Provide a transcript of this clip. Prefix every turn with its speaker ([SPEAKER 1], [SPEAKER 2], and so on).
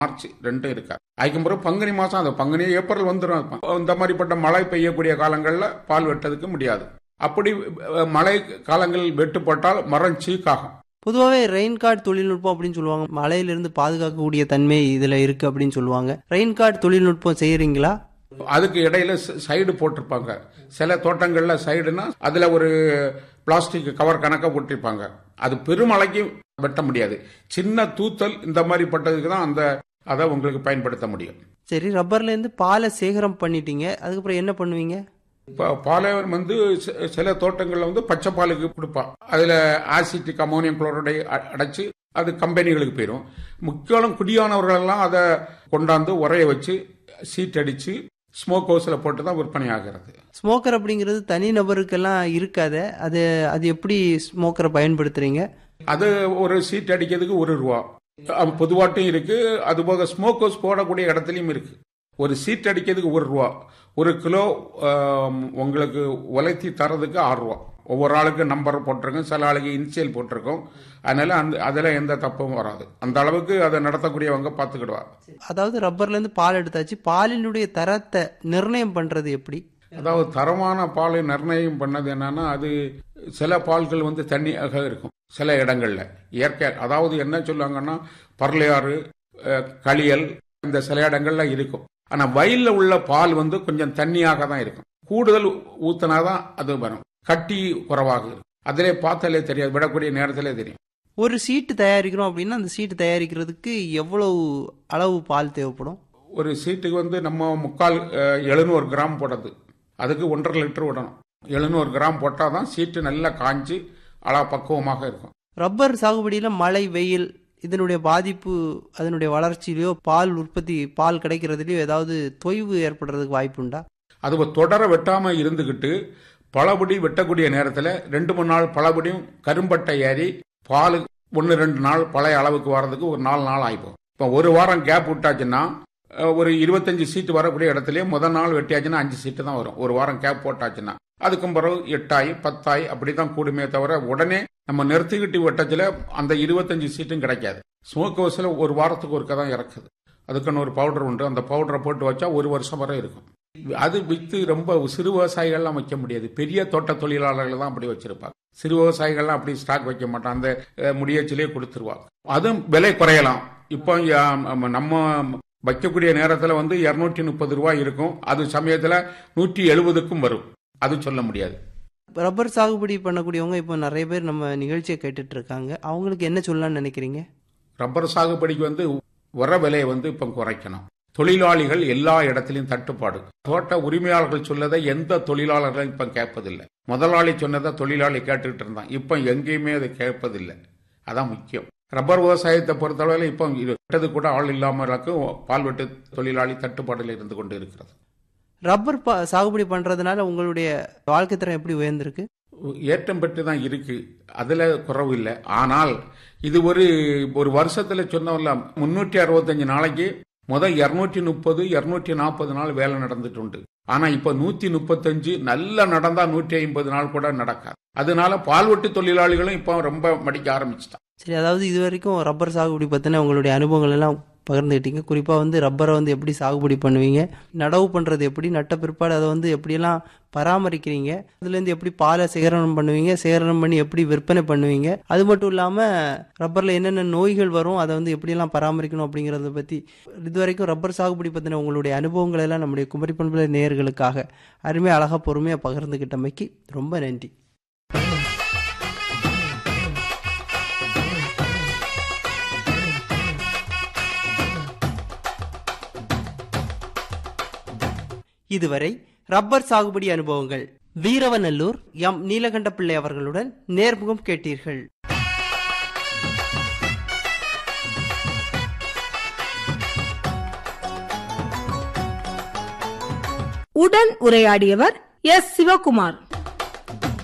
[SPEAKER 1] March ரெண்டும் இருக்கா அதுக்கு பிறகு பங்குனி மாசம் அது பங்குனி ஏப்ரல் வந்துடும் இந்த மாதிரிப்பட்ட மழை பெய்யக்கூடிய காலங்களில் பால் வெட்டதுக்கு முடியாது அப்படி அஹ், மழை காலங்களில் வெட்டுப்பட்டால் மரம் சீக்காகும்
[SPEAKER 2] பொதுவாகவே ரெயின் கார்டு தொழில்நுட்பம் அப்படின்னு சொல்லுவாங்க மழையிலிருந்து பாதுகாக்கக்கூடிய தன்மை இதுல இருக்கு அப்படின்னு சொல்லுவாங்க ரெயின் கார்டு தொழில்நுட்பம் செய்யறீங்களா
[SPEAKER 1] அதுக்கு இடையில சைடு போட்டிருப்பாங்க சில தோட்டங்கள்ல சைடுனா அதுல ஒரு பிளாஸ்டிக் கவர் கணக்கா போட்டிருப்பாங்க அது பெருமழைக்கு வெட்ட முடியாது சின்ன தூத்தல் இந்த மாதிரி பட்டதுக்கு தான் அந்த அதை உங்களுக்கு பயன்படுத்த முடியும்
[SPEAKER 2] சரி ரப்பர்ல இருந்து பாலை சேகரம் பண்ணிட்டீங்க அதுக்கப்புறம் என்ன பண்ணுவீங்க
[SPEAKER 1] இப்போ பாலைவன் வந்து சி- சில தோட்டங்களில் வந்து பச்சை பாலுக்கு கொடுப்பான் அதில் ஆசிட்டிக் அமோனியம் குளோரைடை அ- அடைச்சு அது கம்பெனிகளுக்கு போயிடும் முக்கியம் குடியானவர்கள் எல்லாம் அதை கொண்டாந்து உரைய வச்சு சீட் அடிச்சு ஸ்மோக் ஹவுஸில் போட்டு தான் விற்பனை ஆகிறது
[SPEAKER 2] ஸ்மோக்கர் அப்படிங்கிறது தனி நபருக்கெல்லாம் இருக்காதே அது அது எப்படி ஸ்மோக்கரை பயன்படுத்துறீங்க
[SPEAKER 1] அது ஒரு சீட் அடிக்கிறதுக்கு ஒரு ரூபா அஹ் பொதுவாட்டும் இருக்கு அதுபோக ஸ்மோக் ஹவுஸ் போடக்கூடிய இடத்துலையும் இருக்கு ஒரு சீட் அடிக்கிறதுக்கு ஒரு ரூபா ஒரு கிலோ ஆம், உங்களுக்கு உலைத்தி தரதுக்கு ஆறு ரூபா ஒவ்வொரு ஆளுக்கு நம்பர் போட்டிருக்கோம் சில ஆளுக்கு இனிஷியல் போட்டிருக்கோம் அதனால அந்த அதில் எந்த தப்பும் வராது அந்த அளவுக்கு அதை நடத்தக்கூடியவங்க பார்த்துக்கிடுவா
[SPEAKER 2] அதாவது ரப்பர்ல இருந்து பால் எடுத்தாச்சு பாலினுடைய தரத்தை நிர்ணயம் பண்றது எப்படி
[SPEAKER 1] அதாவது தரமான பாலை நிர்ணயம் பண்ணது என்னன்னா அது சில பால்கள் வந்து தண்ணியாக இருக்கும் சில இடங்கள்ல இயற்கை அதாவது என்ன சொல்லுவாங்கன்னா பர்லையாறு அஹ், களியல் இந்த சில இடங்கள்ல இருக்கும் ஆனா வயல்ல உள்ள பால் வந்து கொஞ்சம் தண்ணியாக தான் இருக்கும் கூடுதல் ஊத்தினாதான் அது வரும் கட்டி குறைவாக இருக்கும் அதிலே பார்த்தாலே தெரியாது விடக்கூடிய நேரத்திலே தெரியும்
[SPEAKER 2] ஒரு சீட்டு தயாரிக்கிறோம் அப்படின்னா அந்த சீட்டு தயாரிக்கிறதுக்கு எவ்வளவு அளவு பால் தேவைப்படும்
[SPEAKER 1] ஒரு சீட்டுக்கு வந்து நம்ம முக்கால் எழுநூறு கிராம் போடுறது அதுக்கு ஒன்றரை லிட்டர் விடணும் எழுநூறு கிராம் போட்டால் தான் சீட்டு நல்லா காஞ்சி அளா பக்குவமாக இருக்கும்
[SPEAKER 2] ரப்பர் சாகுபடியில மழை வெயில் இதனுடைய பாதிப்பு அதனுடைய வளர்ச்சியிலையோ பால் உற்பத்தி பால் கிடைக்கிறதுலையோ ஏதாவது தொய்வு ஏற்படுறதுக்கு வாய்ப்புண்டா
[SPEAKER 1] அது தொடர வெட்டாம இருந்துகிட்டு பழபடி வெட்டக்கூடிய நேரத்தில் ரெண்டு மூணு நாள் பழபடியும் கரும்பட்டை ஏறி பால் ஒன்று ரெண்டு நாள் பழைய அளவுக்கு வர்றதுக்கு ஒரு நாலு நாள் ஆயிப்போம் இப்போ ஒரு வாரம் கேப் விட்டாச்சுன்னா அஹ், ஒரு இருபத்தஞ்சு சீட்டு வரக்கூடிய இடத்துலயே முதல் நாள் வெட்டியாச்சுன்னா அஞ்சு சீட்டு தான் வரும் ஒரு வாரம் கேப் போட்டாச்சுன்னா அதுக்கும் பிறகு எட்டாய் பத்தாய் அப்படி தான் கூடுமே தவிர உடனே நம்ம நிறுத்திக்கிட்டு வெட்டத்தில் அந்த இருபத்தஞ்சு சீட்டும் கிடைக்காது ஸ்மோக் ஹவுஸில் ஒரு வாரத்துக்கு ஒருக்க தான் இறக்குது அதுக்குன்னு ஒரு பவுடர் உண்டு அந்த பவுடரை போட்டு வச்சா ஒரு வருஷம் வரை இருக்கும் அது வித்து ரொம்ப சிறு விவசாயிகள்லாம் வைக்க முடியாது பெரிய தோட்ட தொழிலாளர்கள் தான் அப்படி வச்சிருப்பாங்க சிறு விவசாயிகள்லாம் அப்படி ஸ்டாக் வைக்க மாட்டாங்க அந்த அஹ், முடியச்சிலே கொடுத்துருவாங்க அதுவும் விலை குறையலாம் இப்போ அஹ், நம்ம வைக்கக்கூடிய நேரத்தில் வந்து இருநூற்றி முப்பது ரூபாய் இருக்கும் அது சமயத்தில் நூற்றி எழுபதுக்கும் வரும் அது சொல்ல முடியாது
[SPEAKER 2] ரப்பர் சாகுபடி பண்ணக்கூடியவங்க இப்போ நிறைய பேர் நம்ம நிகழ்ச்சியை கேட்டுட்டு இருக்காங்க அவங்களுக்கு என்ன சொல்லலாம்னு நினைக்கிறீங்க
[SPEAKER 1] ரப்பர் சாகுபடிக்கு வந்து உர விலையை வந்து இப்போ குறைக்கணும் தொழிலாளிகள் எல்லா இடத்திலும் தட்டுப்பாடு தோட்ட உரிமையாளர்கள் சொல்லதை எந்த தொழிலாளர்களும் இப்ப கேட்பதில்லை முதலாளி சொன்னதை தொழிலாளி கேட்டுக்கிட்டு இருந்தான் இப்ப எங்கேயுமே அதை கேட்பதில்லை அதான் முக்கியம் ரப்பர் விவசாயத்தை பொறுத்தளவில் இப்போ இது வெட்டது கூட ஆள் இல்லாம இருக்கும் பால் வெட்டு தொழிலாளி தட்டுப்பாடில் இருந்து கொண்டு இருக்கிறது
[SPEAKER 2] ரப்பர் ப- சாகுபடி பண்றதுனால உங்களுடைய வாழ்க்கை தரம் எப்படி உயர்ந்திருக்கு
[SPEAKER 1] ஏற்றம் பெற்று தான் இருக்கு அதுல குறவு இல்லை ஆனால் இது ஒரு ஒரு வருஷத்துல சொன்னோம்ல முன்னூற்றி அறுபத்தஞ்சு நாளைக்கு முதல் இருநூற்றி முப்பது இருநூற்றி நாற்பது நாள் வேலை நடந்துட்டு உண்டு ஆனா இப்ப நூத்தி முப்பத்தஞ்சு நல்லா நடந்தா நூற்றி ஐம்பது நாள் கூட நடக்காது அதனால பால்வெட்டு தொழிலாளிகளும் இப்போ ரொம்ப மடிக்க ஆரம்பிச்சிட்டான்
[SPEAKER 2] சரி அதாவது இது வரைக்கும் ரப்பர் சாகுபடி பற்றின உங்களுடைய அனுபவங்கள் எல்லாம் பகிர்ந்துக்கிட்டீங்க குறிப்பாக வந்து ரப்பரை வந்து எப்படி சாகுபடி பண்ணுவீங்க நடவு பண்ணுறது எப்படி நட்ட பிற்பாடு அதை வந்து எப்படியெல்லாம் பராமரிக்கிறீங்க அதுலேருந்து எப்படி பாலை சேகரணம் பண்ணுவீங்க சேகரணம் பண்ணி எப்படி விற்பனை பண்ணுவீங்க அது மட்டும் இல்லாமல் ரப்பரில் என்னென்ன நோய்கள் வரும் அதை வந்து எப்படியெல்லாம் பராமரிக்கணும் அப்படிங்கிறத பற்றி இது வரைக்கும் ரப்பர் சாகுபடி பற்றின உங்களுடைய அனுபவங்கள் எல்லாம் நம்முடைய குமரி பண்புல நேயர்களுக்காக அருமையாக அழகாக பொறுமையாக பகிர்ந்துக்கிட்டமைக்கு ரொம்ப நன்றி இதுவரை ரப்பர் சாகுபடி அனுபவங்கள் வீரவநல்லூர் எம் நீலகண்ட பிள்ளை அவர்களுடன் நேர்முகம் கேட்டீர்கள்
[SPEAKER 3] உடன் உரையாடியவர் எஸ் சிவகுமார்